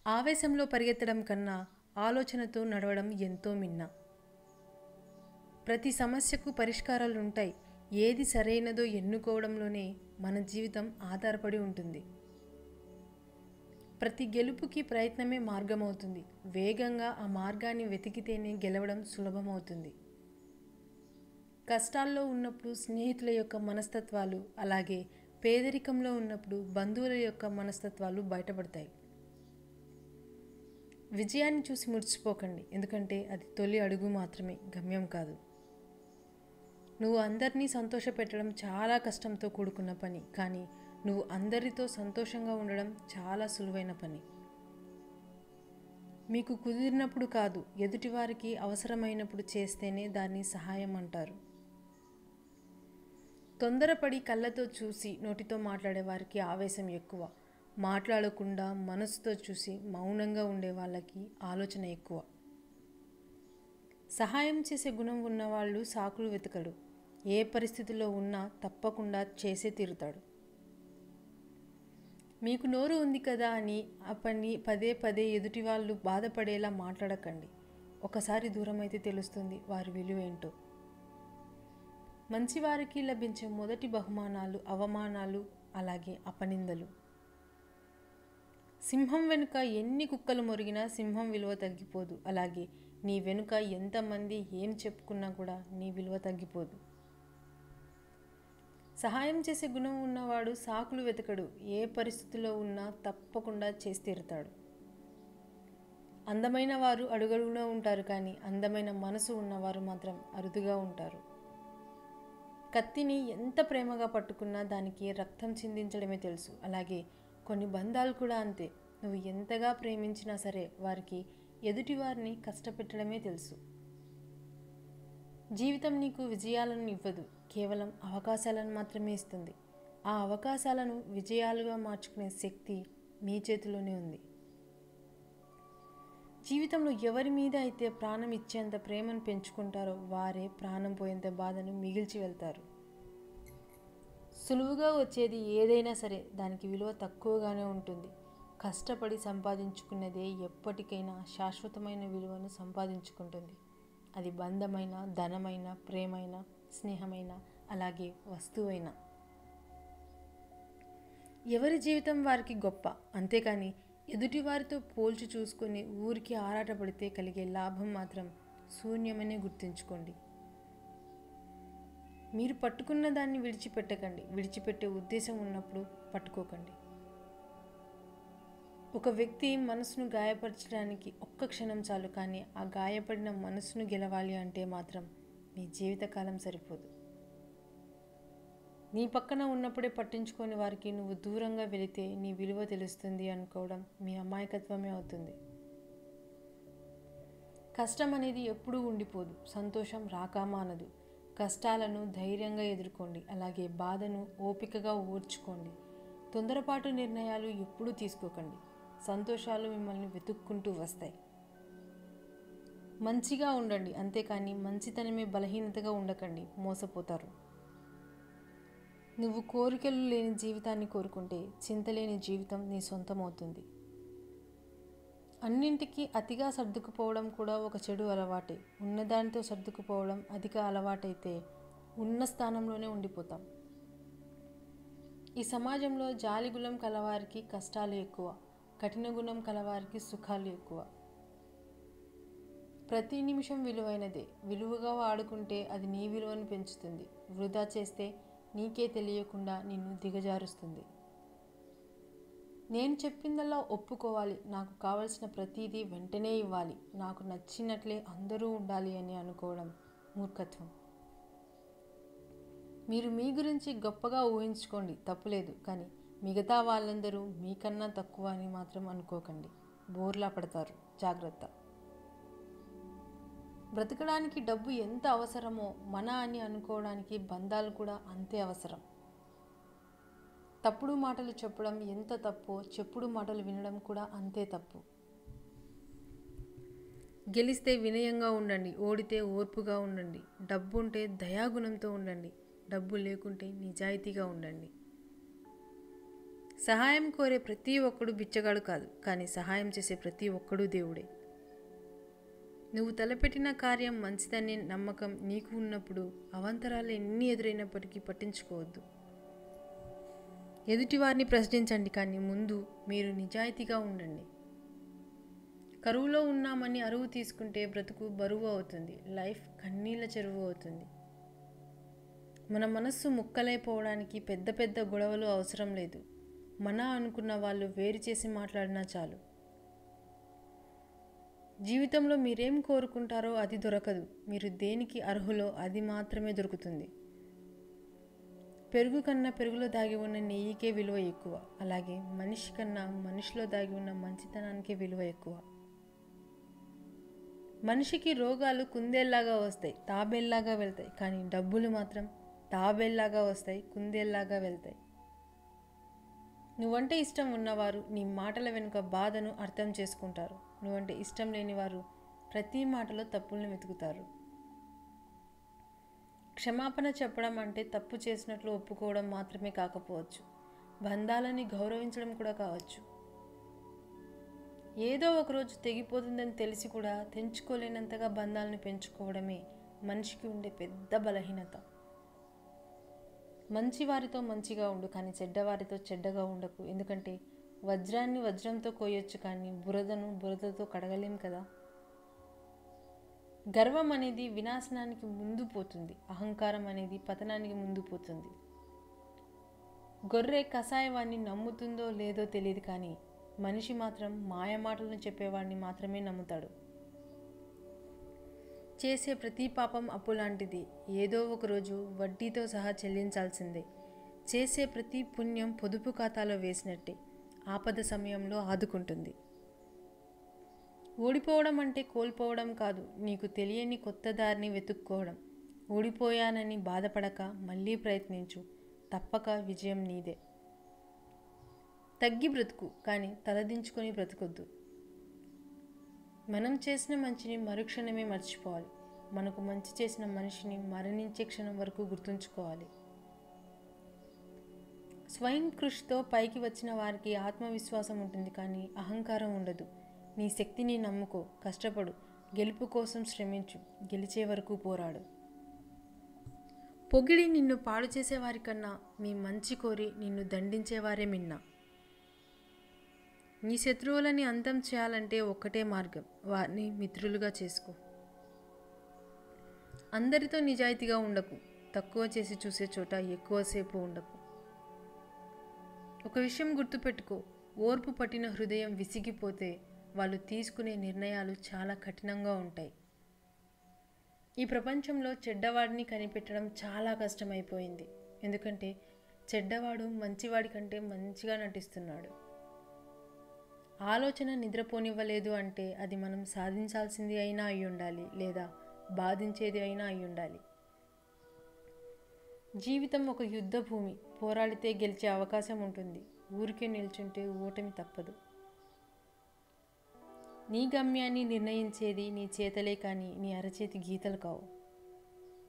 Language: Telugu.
ఆవేశంలో పరిగెత్తడం కన్నా ఆలోచనతో నడవడం ఎంతో మిన్న ప్రతి సమస్యకు పరిష్కారాలు ఉంటాయి ఏది సరైనదో ఎన్నుకోవడంలోనే మన జీవితం ఆధారపడి ఉంటుంది ప్రతి గెలుపుకి ప్రయత్నమే మార్గమవుతుంది వేగంగా ఆ మార్గాన్ని వెతికితేనే గెలవడం సులభమవుతుంది కష్టాల్లో ఉన్నప్పుడు స్నేహితుల యొక్క మనస్తత్వాలు అలాగే పేదరికంలో ఉన్నప్పుడు బంధువుల యొక్క మనస్తత్వాలు బయటపడతాయి విజయాన్ని చూసి మురిచిపోకండి ఎందుకంటే అది తొలి అడుగు మాత్రమే గమ్యం కాదు నువ్వు అందరినీ సంతోషపెట్టడం చాలా కష్టంతో కూడుకున్న పని కానీ నువ్వు అందరితో సంతోషంగా ఉండడం చాలా సులువైన పని మీకు కుదిరినప్పుడు కాదు ఎదుటివారికి అవసరమైనప్పుడు చేస్తేనే దాన్ని సహాయం అంటారు తొందరపడి కళ్ళతో చూసి నోటితో మాట్లాడే వారికి ఆవేశం ఎక్కువ మాట్లాడకుండా మనసుతో చూసి మౌనంగా ఉండే వాళ్ళకి ఆలోచన ఎక్కువ సహాయం చేసే గుణం ఉన్నవాళ్ళు సాకులు వెతకడు ఏ పరిస్థితిలో ఉన్నా తప్పకుండా చేసే తీరుతాడు మీకు నోరు ఉంది కదా అని ఆ పని పదే పదే ఎదుటి వాళ్ళు బాధపడేలా మాట్లాడకండి ఒకసారి దూరం అయితే తెలుస్తుంది వారి విలువ ఏంటో మంచివారికి లభించే మొదటి బహుమానాలు అవమానాలు అలాగే అపనిందలు సింహం వెనుక ఎన్ని కుక్కలు మొరిగినా సింహం విలువ తగ్గిపోదు అలాగే నీ వెనుక ఎంతమంది ఏం చెప్పుకున్నా కూడా నీ విలువ తగ్గిపోదు సహాయం చేసే గుణం ఉన్నవాడు సాకులు వెతకడు ఏ పరిస్థితిలో ఉన్నా తప్పకుండా చేసి తీరుతాడు అందమైన వారు అడుగడుగునా ఉంటారు కానీ అందమైన మనసు ఉన్నవారు మాత్రం అరుదుగా ఉంటారు కత్తిని ఎంత ప్రేమగా పట్టుకున్నా దానికి రక్తం చిందించడమే తెలుసు అలాగే కొన్ని బంధాలు కూడా అంతే నువ్వు ఎంతగా ప్రేమించినా సరే వారికి ఎదుటివారిని కష్టపెట్టడమే తెలుసు జీవితం నీకు విజయాలను ఇవ్వదు కేవలం అవకాశాలను మాత్రమే ఇస్తుంది ఆ అవకాశాలను విజయాలుగా మార్చుకునే శక్తి మీ చేతిలోనే ఉంది జీవితంలో ఎవరి మీద అయితే ప్రాణం ఇచ్చేంత ప్రేమను పెంచుకుంటారో వారే ప్రాణం పోయేంత బాధను మిగిల్చి వెళ్తారు సులువుగా వచ్చేది ఏదైనా సరే దానికి విలువ తక్కువగానే ఉంటుంది కష్టపడి సంపాదించుకున్నదే ఎప్పటికైనా శాశ్వతమైన విలువను సంపాదించుకుంటుంది అది బంధమైన ధనమైన ప్రేమైన స్నేహమైన అలాగే వస్తువైనా ఎవరి జీవితం వారికి గొప్ప అంతేకాని ఎదుటివారితో పోల్చి చూసుకొని ఊరికి ఆరాటపడితే కలిగే లాభం మాత్రం శూన్యమనే గుర్తుంచుకోండి మీరు పట్టుకున్న దాన్ని విడిచిపెట్టకండి విడిచిపెట్టే ఉద్దేశం ఉన్నప్పుడు పట్టుకోకండి ఒక వ్యక్తి మనసును గాయపరచడానికి ఒక్క క్షణం చాలు కానీ ఆ గాయపడిన మనసును గెలవాలి అంటే మాత్రం మీ జీవితకాలం సరిపోదు నీ పక్కన ఉన్నప్పుడే పట్టించుకొని వారికి నువ్వు దూరంగా వెళితే నీ విలువ తెలుస్తుంది అనుకోవడం మీ అమాయకత్వమే అవుతుంది కష్టం అనేది ఎప్పుడూ ఉండిపోదు సంతోషం రాకామానదు కష్టాలను ధైర్యంగా ఎదుర్కోండి అలాగే బాధను ఓపికగా ఓర్చుకోండి తొందరపాటు నిర్ణయాలు ఎప్పుడూ తీసుకోకండి సంతోషాలు మిమ్మల్ని వెతుక్కుంటూ వస్తాయి మంచిగా ఉండండి అంతేకాని మంచితనమే బలహీనతగా ఉండకండి మోసపోతారు నువ్వు కోరికలు లేని జీవితాన్ని కోరుకుంటే చింతలేని జీవితం నీ సొంతం అవుతుంది అన్నింటికీ అతిగా సర్దుకుపోవడం కూడా ఒక చెడు అలవాటే ఉన్నదానితో సర్దుకుపోవడం అధిక అలవాటైతే ఉన్న స్థానంలోనే ఉండిపోతాం ఈ సమాజంలో జాలిగుణం కలవారికి కష్టాలు ఎక్కువ కఠిన గుణం కలవారికి సుఖాలు ఎక్కువ ప్రతి నిమిషం విలువైనదే విలువగా వాడుకుంటే అది నీ విలువను పెంచుతుంది వృధా చేస్తే నీకే తెలియకుండా నిన్ను దిగజారుస్తుంది నేను చెప్పిందల్లా ఒప్పుకోవాలి నాకు కావలసిన ప్రతిదీ వెంటనే ఇవ్వాలి నాకు నచ్చినట్లే అందరూ ఉండాలి అని అనుకోవడం మూర్ఖత్వం మీరు మీ గురించి గొప్పగా ఊహించుకోండి తప్పులేదు కానీ మిగతా వాళ్ళందరూ మీకన్నా తక్కువ అని మాత్రం అనుకోకండి బోర్లా పడతారు జాగ్రత్త బ్రతకడానికి డబ్బు ఎంత అవసరమో మన అని అనుకోవడానికి బంధాలు కూడా అంతే అవసరం తప్పుడు మాటలు చెప్పడం ఎంత తప్పో చెప్పుడు మాటలు వినడం కూడా అంతే తప్పు గెలిస్తే వినయంగా ఉండండి ఓడితే ఓర్పుగా ఉండండి డబ్బు ఉంటే దయాగుణంతో ఉండండి డబ్బు లేకుంటే నిజాయితీగా ఉండండి సహాయం కోరే ప్రతి ఒక్కడు బిచ్చగాడు కాదు కానీ సహాయం చేసే ప్రతి ఒక్కడు దేవుడే నువ్వు తలపెట్టిన కార్యం మంచిదనే నమ్మకం నీకు ఉన్నప్పుడు అవంతరాలు ఎన్ని ఎదురైనప్పటికీ పట్టించుకోవద్దు ఎదుటివారిని ప్రశ్నించండి కానీ ముందు మీరు నిజాయితీగా ఉండండి కరువులో ఉన్నామని అరువు తీసుకుంటే బ్రతుకు బరువు అవుతుంది లైఫ్ కన్నీళ్ళ చెరువు అవుతుంది మన మనస్సు ముక్కలైపోవడానికి పెద్ద పెద్ద గొడవలు అవసరం లేదు మన అనుకున్న వాళ్ళు వేరు చేసి మాట్లాడినా చాలు జీవితంలో మీరేం కోరుకుంటారో అది దొరకదు మీరు దేనికి అర్హులో అది మాత్రమే దొరుకుతుంది పెరుగు కన్నా పెరుగులో దాగి ఉన్న నెయ్యికే విలువ ఎక్కువ అలాగే మనిషి కన్నా మనిషిలో దాగి ఉన్న మంచితనానికే విలువ ఎక్కువ మనిషికి రోగాలు కుందేల్లాగా వస్తాయి తాబేల్లాగా వెళ్తాయి కానీ డబ్బులు మాత్రం తాబేల్లాగా వస్తాయి కుందేల్లాగా వెళ్తాయి నువ్వంటే ఇష్టం ఉన్నవారు నీ మాటల వెనుక బాధను అర్థం చేసుకుంటారు నువ్వంటే ఇష్టం లేని వారు ప్రతి మాటలో తప్పుల్ని వెతుకుతారు క్షమాపణ చెప్పడం అంటే తప్పు చేసినట్లు ఒప్పుకోవడం మాత్రమే కాకపోవచ్చు బంధాలని గౌరవించడం కూడా కావచ్చు ఏదో ఒకరోజు తెగిపోతుందని తెలిసి కూడా తెంచుకోలేనంతగా బంధాలను పెంచుకోవడమే మనిషికి ఉండే పెద్ద బలహీనత మంచి వారితో మంచిగా ఉండు కానీ చెడ్డవారితో చెడ్డగా ఉండకు ఎందుకంటే వజ్రాన్ని వజ్రంతో కోయొచ్చు కానీ బురదను బురదతో కడగలేం కదా గర్వం అనేది వినాశనానికి ముందు పోతుంది అహంకారం అనేది పతనానికి ముందు పోతుంది గొర్రె కషాయవాన్ని నమ్ముతుందో లేదో తెలియదు కానీ మనిషి మాత్రం మాయ మాటలను చెప్పేవాడిని మాత్రమే నమ్ముతాడు చేసే ప్రతి పాపం అప్పు లాంటిది ఏదో ఒకరోజు వడ్డీతో సహా చెల్లించాల్సిందే చేసే ప్రతి పుణ్యం పొదుపు ఖాతాలో వేసినట్టే ఆపద సమయంలో ఆదుకుంటుంది ఓడిపోవడం అంటే కోల్పోవడం కాదు నీకు తెలియని కొత్త దారిని వెతుక్కోవడం ఓడిపోయానని బాధపడక మళ్ళీ ప్రయత్నించు తప్పక విజయం నీదే తగ్గి బ్రతుకు కానీ తలదించుకొని బ్రతకొద్దు మనం చేసిన మంచిని మరుక్షణమే మర్చిపోవాలి మనకు మంచి చేసిన మనిషిని మరణించే క్షణం వరకు గుర్తుంచుకోవాలి స్వయం కృషితో పైకి వచ్చిన వారికి ఆత్మవిశ్వాసం ఉంటుంది కానీ అహంకారం ఉండదు నీ శక్తిని నమ్ముకో కష్టపడు గెలుపు కోసం శ్రమించు గెలిచే వరకు పోరాడు పొగిడి నిన్ను పాడు చేసేవారి కన్నా మీ మంచి కోరి నిన్ను దండించేవారే మిన్నా నీ శత్రువులని అంతం చేయాలంటే ఒక్కటే మార్గం వారిని మిత్రులుగా చేసుకో అందరితో నిజాయితీగా ఉండకు తక్కువ చేసి చూసే చోట ఎక్కువసేపు ఉండకు ఒక విషయం గుర్తుపెట్టుకో ఓర్పు పట్టిన హృదయం విసిగిపోతే వాళ్ళు తీసుకునే నిర్ణయాలు చాలా కఠినంగా ఉంటాయి ఈ ప్రపంచంలో చెడ్డవాడిని కనిపెట్టడం చాలా కష్టమైపోయింది ఎందుకంటే చెడ్డవాడు మంచివాడి కంటే మంచిగా నటిస్తున్నాడు ఆలోచన నిద్రపోనివ్వలేదు అంటే అది మనం సాధించాల్సింది అయినా అయి ఉండాలి లేదా బాధించేది అయినా అయి ఉండాలి జీవితం ఒక యుద్ధ భూమి పోరాడితే గెలిచే అవకాశం ఉంటుంది ఊరికే నిల్చుంటే ఓటమి తప్పదు నీ గమ్యాన్ని నిర్ణయించేది నీ చేతలే కానీ నీ అరచేతి గీతలు కావు